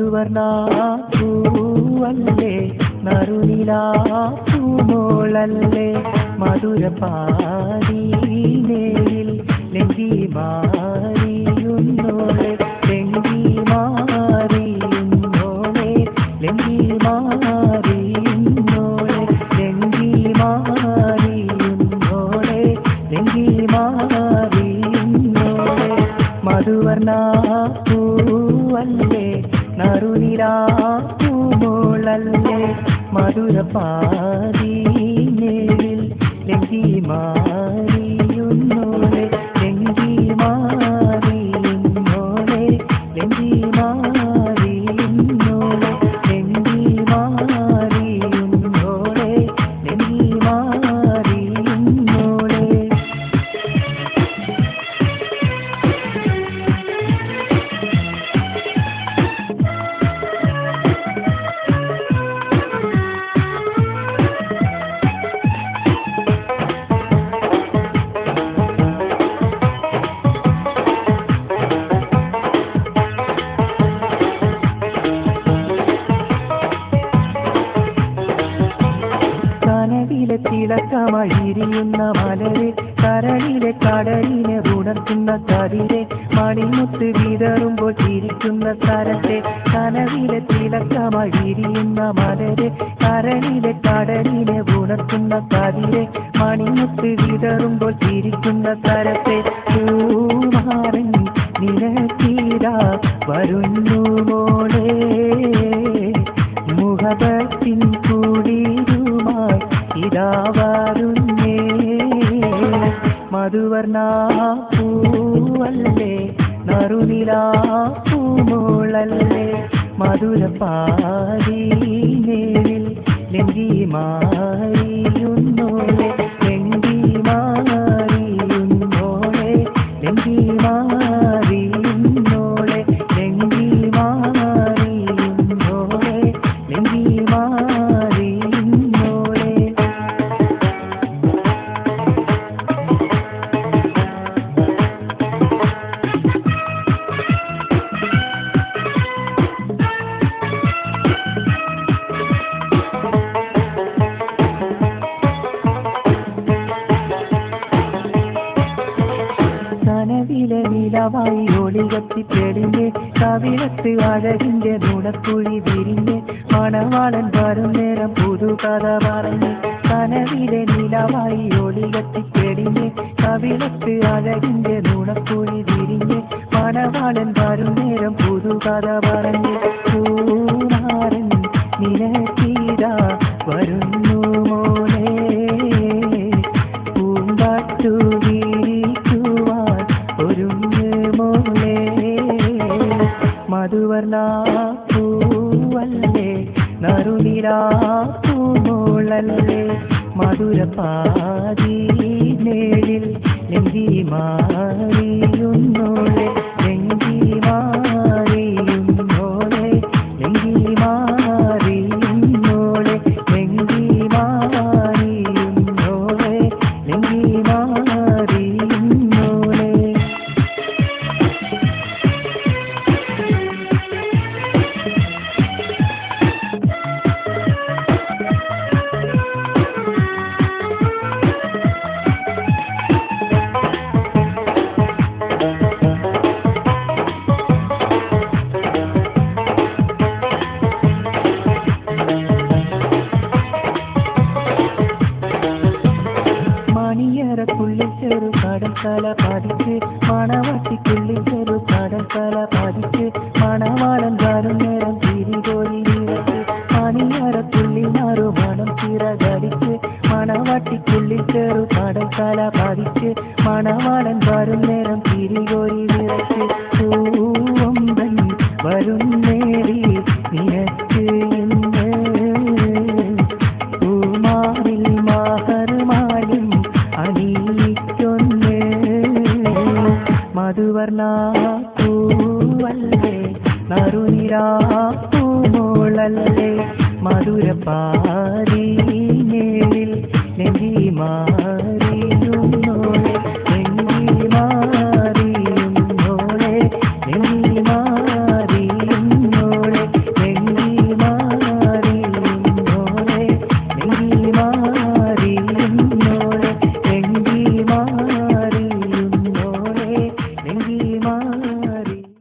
മധുവർണ പൂവല്ലേ നറുനിലാ പൂമോളല്ലേ മധുരപാരീനേയിൽ ലെങ്കി മാറിയുന്നോളെ ലെങ്കി മാറിയുന്നോളെ ലെങ്കി മാറിയുന്നോളെ ലെങ്കി മാറിയുന്നോളെ ലെങ്കി മാറിയുന്നോളെ മധുവർണ പൂവല്ലേ നറുനിലാ പൂമോളല്ലേ മധുരപാരീനേയിൽ ലെങ്കി മാറിയുന്നോളെ ലെങ്കി മാറിയുന്നോളെ ലെങ്കി മാറിയുന്നോളെ ലെങ്കി മാറിയുന്നോളെ ലെങ്കി മാറിയുന്നോളെ കനവിലെ തിളക്കമായി ഇരിയുന്ന മലരെ കരളിലെ കടലിനെ ഉണർത്തുന്ന കതിരെ മണിമുത്ത് വിതറുമ്പോൾ ചിരിക്കുന്ന തരത്തെ കനവിലെ തിളക്കമായി ഇരിയുന്ന മലരെ കരളിലെ കടലിനെ ഉണർത്തുന്ന കതിരെ മണിമുത്ത് വിതറുമ്പോൾ ചിരിക്കുന്ന തരത്തെ പൂമാരൻ നിനക്കീരാ വരുന്നു മോളേ മുഖത്തിൻ കുളിരുമായി ഇതാ വരുന്നേ മധുവർണ പൂവല്ലേ നറുനിലാ പൂമോളല്ലേ മധുരപാരീനേരിൽ ലെങ്കി മാറിയുന്നോളെ ലെങ്കി മാറിയുന്നോളെ ലെങ്കി മാറിയുന്നോളെ ലെങ്കി മാറിയുന്നോളെ ലെങ്കി മാറിയുന്നോളെ കനവിലെ നിലവായി ഒളികത്തി തെളിഞ്ഞ് കവിളത്ത് അഴകിന്റെ നുണക്കുഴി വിരിഞ്ഞ് മണവാളൻ വരും നേരം പുതുകഥ പറഞ്ഞ് കനവിലെ നിലവായി ഒളികത്തി തെളിഞ്ഞ് കവിളത്ത് അഴകിന്റെ നുണക്കുഴി വിരിഞ്ഞ് മണവാളൻ വരും നേരം പുതുകഥ പറഞ്ഞ് പൂനാരൻ നിനക്കീരാ വരുന്നു മോളേ പൂമ്പാറ്റു വീരിക്കുവാൻ ഒരുങ്ങ് മോളെ മധുവർണ പൂവല്ലേ നറുനിലാ പൂമോളല്ലേ മധുരപാരീനേഴിൽ ലെങ്കി മാറിയുന്നോളെ ലെങ്കി മാറിയുന്നോളെ ലെങ്കി മാറിയുന്നോളെ ലെങ്കി മാറിയുന്നോളെ ലെങ്കി മാറിയുന്നോളെ മണിയറക്കുള്ളിൽ ചെറു കടൽക്കല പതിച്ച് മണവട്ടിക്കുള്ളിൽ ചെറു കടൽക്കല പതിച്ച് മണവാളൻ വരും നേരം തിരികോലി നിറച്ച് മണിയറക്കുള്ളിൽ മറുമണം ചിറകടിച്ച് മണവട്ടിക്കുള്ളിൽ ചെറു കടൽക്കല പതിച്ച് മണവാളൻ വരും നേരം തിരികോലി നിറച്ച് പൂവമ്പൻ വരും നേരി നിനക്ക് ഇന്ന് പൂമാവിൽ മാഹർമാലും അണിയിക്കൊന്ന് മധുവർണ പൂവല്ലേ നറുനിരാ പൂമോളല്ലേ മധുരപാരീനേഴിൽ നെഞ്ചി മാറി